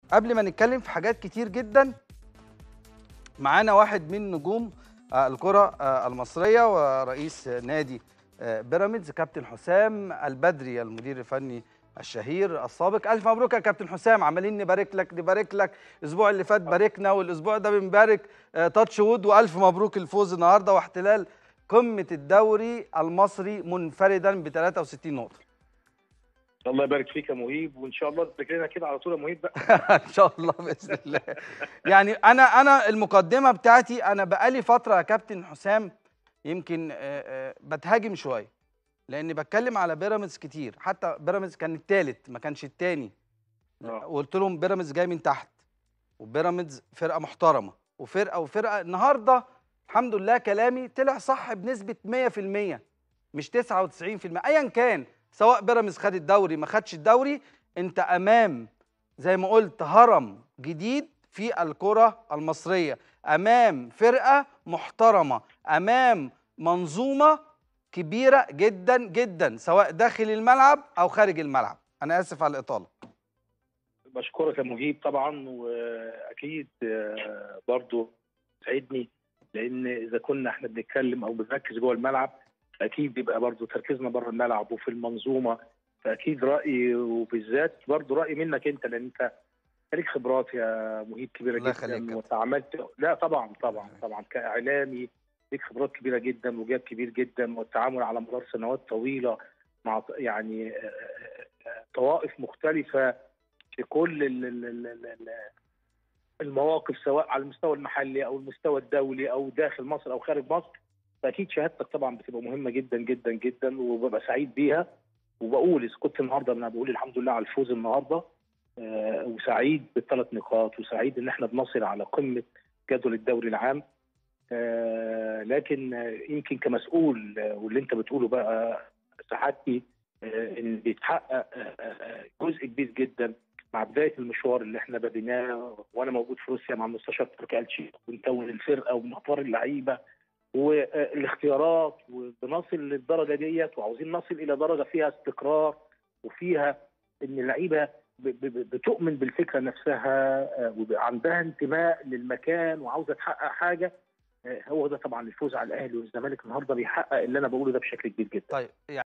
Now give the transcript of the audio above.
قبل ما نتكلم في حاجات كتير جدا معانا واحد من نجوم آه، الكرة آه، المصرية ورئيس نادي آه، بيراميدز كابتن حسام البدري المدير الفني الشهير السابق الف مبروك يا كابتن حسام عمالين نبارك لك نبارك لك الاسبوع اللي فات باركنا والاسبوع ده بنبارك آه، تاتش وود والف مبروك الفوز النهارده واحتلال قمه الدوري المصري منفردا ب 63 نقطه الله يبارك فيك يا مهيب وان شاء الله تذكر لنا كده على طول يا مهيب بقى ان شاء الله باذن الله يعني انا انا المقدمه بتاعتي انا بقالي فتره يا كابتن حسام يمكن آه، آه، بتهاجم شويه لان بتكلم على بيراميدز كتير حتى بيراميدز كان الثالث ما كانش الثاني آه. وقلت لهم بيراميدز جاي من تحت وبيراميدز فرقه محترمه وفرقه وفرقه النهارده الحمد لله كلامي طلع صح بنسبه 100% مش 99% ايا كان سواء بيراميدز خد الدوري ما خدش الدوري انت امام زي ما قلت هرم جديد في الكره المصريه امام فرقه محترمه امام منظومه كبيره جدا جدا سواء داخل الملعب او خارج الملعب انا اسف على الاطاله بشكرك يا مهيب طبعا واكيد آه، برضو سعدني لان اذا كنا احنا بنتكلم او بنركز جوه الملعب اكيد بيبقى برضو تركيزنا بره الملعب وفي المنظومه فاكيد رايي وبالذات برضو رايي منك انت لان انت ليك خبرات يا مهيب كبيره الله يخليك يا جدا كابتن. وتعاملت لا طبعا طبعا طبعا كاعلامي ليك خبرات كبيره جدا وجاب كبير جدا والتعامل على مدار سنوات طويله مع يعني آه، آه، طوائف مختلفه في كل ال- ال- ال- ال- ال- المواقف سواء على المستوى المحلي او المستوى الدولي او داخل مصر او خارج مصر فاكيد شهادتك طبعا بتبقى مهمه جدا جدا جدا وببقى سعيد بيها وبقول اذا كنت النهارده انا بقول الحمد لله على الفوز النهارده آه، وسعيد بالثلاث نقاط وسعيد ان احنا بنصل على قمه جدول الدوري العام آه، لكن آه، يمكن كمسؤول آه، واللي انت بتقوله بقى سعادتي آه، ان بيتحقق آه، آه، جزء كبير جدا مع بدايه المشوار اللي احنا بديناه وانا موجود في روسيا مع المستشار تركي الشيخ ونكون الفرقه ونختار اللعيبه والاختيارات وبنصل للدرجه ديت وعاوزين نصل الى درجه فيها استقرار وفيها ان اللعيبه ب- ب- بتؤمن بالفكره نفسها آه، وبيبقى عندها انتماء للمكان وعاوزه تحقق حاجه آه، هو ده طبعا الفوز على الاهلي والزمالك النهارده بيحقق اللي انا بقوله ده بشكل كبير جدا طيب يعني